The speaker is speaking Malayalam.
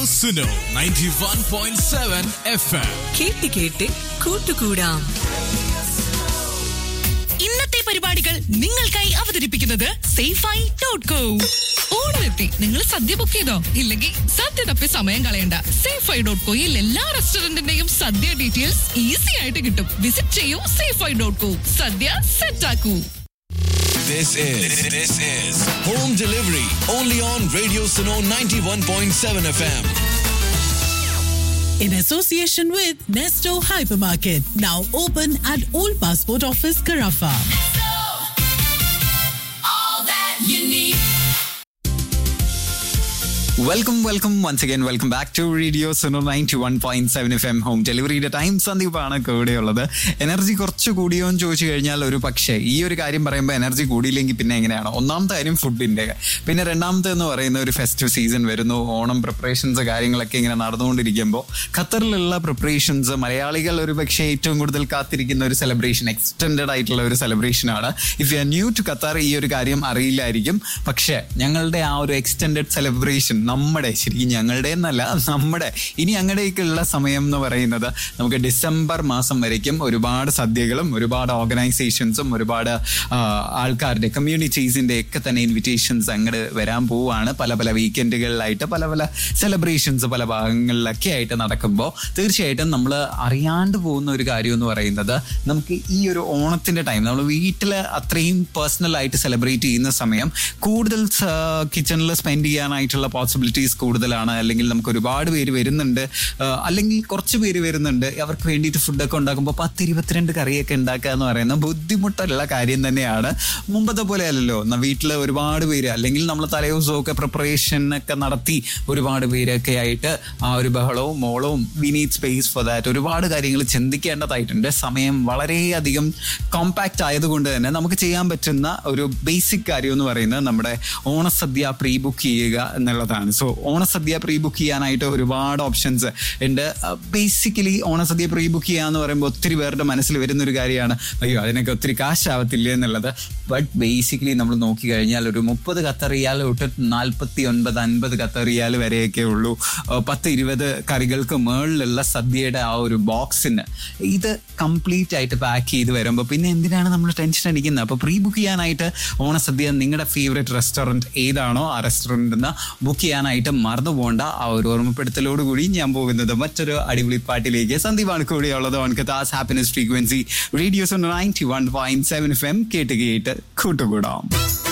Suno ninety one point seven F M കേട്ട് കേട്ട് കൂട്ടുകൂടാം ഇന്നത്തെ പരിപാടികൾ നിങ്ങൾക്കായി അവതരിപ്പിക്കുന്നത് സേഫായി ഡോട്ട് കോ ഓണമെത്തി നിങ്ങൾ സദ്യ ബുക്ക് ചെയ്തോ ഇല്ലെങ്കിൽ സദ്യ തപ്പി സമയം കളയണ്ട സേഫായി ഡോട്ട് കോയിൽ എല്ലാ റെസ്റ്റോറന്റിന്റെയും സദ്യ ഡീറ്റെയിൽസ് ഈസി ആയിട്ട് കിട്ടും വിസിറ്റ് ചെയ്യൂ സേഫായി ഡോട്ട് കോ സദ്യ സെറ്റ് ആക്കൂ This is this is home delivery only on Radio Suno 91.7 FM. in association with Nesto Hypermarket, now open at Old Passport Office, Carafa. Welcome welcome once again welcome back to radio Suno ninety one point seven F M home ഡെലിവറിയുടെ ടൈം സന്ദീപാണ് കൂടെയുള്ളത് എനർജി കുറച്ച് കൂടിയോ എന്ന് ചോദിച്ചു കഴിഞ്ഞാൽ ഒരു പക്ഷേ ഈ ഒരു കാര്യം പറയുമ്പോൾ എനർജി കൂടിയില്ലെങ്കിൽ പിന്നെ എങ്ങനെയാണ് ഒന്നാമത്തെ കാര്യം ഫുഡിന്റെ പിന്നെ രണ്ടാമത്തെ എന്ന് പറയുന്ന ഒരു ഫെസ്റ്റീവ് സീസൺ വരുന്നു ഓണം പ്രിപ്പറേഷൻസ് കാര്യങ്ങളൊക്കെ ഇങ്ങനെ നടന്നുകൊണ്ടിരിക്കുമ്പോൾ ഖത്തറിലുള്ള പ്രിപ്പറേഷൻസ് മലയാളികൾ ഒരു പക്ഷേ ഏറ്റവും കൂടുതൽ കാത്തിരിക്കുന്ന ഒരു സെലിബ്രേഷൻ എക്സ്റ്റെൻഡഡ് ആയിട്ടുള്ള ഒരു സെലിബ്രേഷൻ ആണ് if you are new to Qatar ഈ ഒരു കാര്യം അറിയില്ലായിരിക്കും പക്ഷേ ഞങ്ങളുടെ ആ ഒരു എക്സ്റ്റെൻഡഡ് സെലിബ്രേഷൻ നമ്മുടെ ശരിക്കും ഞങ്ങളുടെ എന്നല്ല നമ്മുടെ ഇനി അങ്ങടേക്കുള്ള സമയം എന്ന് പറയുന്നത് നമുക്ക് ഡിസംബർ മാസം വരയ്ക്കും ഒരുപാട് സദ്യകളും ഒരുപാട് ഓർഗനൈസേഷൻസും ഒരുപാട് ആ, ആൾക്കാരുടെ കമ്മ്യൂണിറ്റീസിന്റെ ഒക്കെ തന്നെ ഇൻവിറ്റേഷൻസ് അങ്ങോട്ട് വരാൻ പോവാണ് പല പല വീക്കെൻഡുകളിലായിട്ട് പല പല സെലിബ്രേഷൻസ് പല ഭാഗങ്ങളിലൊക്കെ ആയിട്ട് നടക്കുമ്പോൾ തീർച്ചയായിട്ടും നമ്മൾ അറിയാണ്ട് പോകുന്ന ഒരു കാര്യം എന്ന് പറയുന്നത് നമുക്ക് ഈ ഒരു ഓണത്തിന്റെ ടൈം നമ്മൾ വീട്ടിൽ അത്രയും പേഴ്സണൽ ആയിട്ട് സെലിബ്രേറ്റ് ചെയ്യുന്ന സമയം കൂടുതൽ കിച്ചണിൽ സ്പെൻഡ് ചെയ്യാനായിട്ടുള്ള പോസിബിലിറ്റീസ് കൂടുതലാണ് അല്ലെങ്കിൽ നമുക്ക് ഒരുപാട് പേര് വരുന്നുണ്ട് ആ, അല്ലെങ്കിൽ കുറച്ച് പേര് വരുന്നുണ്ട് അവർക്ക് വേണ്ടിയിട്ട് ഫുഡൊക്കെ ഉണ്ടാക്കുമ്പോൾ പത്ത് ഇരുപത്തിരണ്ട് കറിയൊക്കെ ഉണ്ടാക്കുക എന്ന് പറയുന്നത് ബുദ്ധിമുട്ടുള്ള കാര്യം തന്നെയാണ് മുമ്പത്തെ പോലെ അല്ലല്ലോ വീട്ടിൽ ഒരുപാട് പേര് അല്ലെങ്കിൽ നമ്മൾ തലേദിവസമൊക്കെ പ്രിപ്പറേഷൻ ഒക്കെ നടത്തി ഒരുപാട് പേരൊക്കെ ആയിട്ട് ആ ഒരു ബഹളവും മോളവും we need space for that ഒരുപാട് കാര്യങ്ങൾ ചിന്തിക്കേണ്ടതായിട്ടുണ്ട് സമയം വളരെയധികം കോമ്പാക്റ്റ് ആയതുകൊണ്ട് തന്നെ നമുക്ക് ചെയ്യാൻ പറ്റുന്ന ഒരു ബേസിക് കാര്യം എന്ന് പറയുന്നത് നമ്മുടെ ഓണസദ്യ പ്രീ ബുക്ക് ചെയ്യുക എന്നുള്ളതാണ് സോ ഓണസദ്യ പ്രീ ബുക്ക് ചെയ്യാനായിട്ട് ഒരുപാട് ഓപ്ഷൻസ് ഉണ്ട് ബേസിക്കലി ഓണസദ്യ പ്രീ ബുക്ക് ചെയ്യുക എന്ന് പറയുമ്പോൾ ഒത്തിരി പേരുടെ മനസ്സിൽ വരുന്ന ഒരു കാര്യമാണ് അയ്യോ അതിനൊക്കെ ഒത്തിരി കാശാവത്തില്ല എന്നുള്ളത് ബട്ട് ബേസിക്കലി നമ്മൾ നോക്കി കഴിഞ്ഞാൽ ഒരു മുപ്പത് കത്തറിയാൽ തൊട്ട് നാൽപ്പത്തി ഒൻപത് അൻപത് കത്തറിയാൽ വരെയൊക്കെ ഉള്ളൂ ആ, പത്ത് ഇരുപത് കറികൾക്ക് മുകളിലുള്ള സദ്യയുടെ ആ ഒരു ബോക്സിന് ഇത് കംപ്ലീറ്റ് ആയിട്ട് പാക്ക് ചെയ്ത് വരുമ്പോൾ പിന്നെ എന്തിനാണ് നമ്മൾ ടെൻഷൻ അടിക്കുന്നത് അപ്പോൾ പ്രീ ബുക്ക് ചെയ്യാനായിട്ട് ഓണസദ്യ നിങ്ങളുടെ ഫേവറേറ്റ് റെസ്റ്റോറൻറ്റ് ഏതാണോ ആ റെസ്റ്റോറൻറ്റിൽ നിന്ന് ബുക്ക് ചെയ്യാനായിട്ട് മറന്നു പോകേണ്ട ആ ഒരു ഓർമ്മപ്പെടുത്തലോട് കൂടി ഞാൻ പോകുന്നത് മറ്റൊരു അടിപൊളി പാട്ടിലേക്ക് സന്ദീപാണ് കൂടെയുള്ളത് on Qatar's happiness frequency radio's ninety one point seven F M കേട്ട് കേട്ട് കൂട്ടുകൂടാം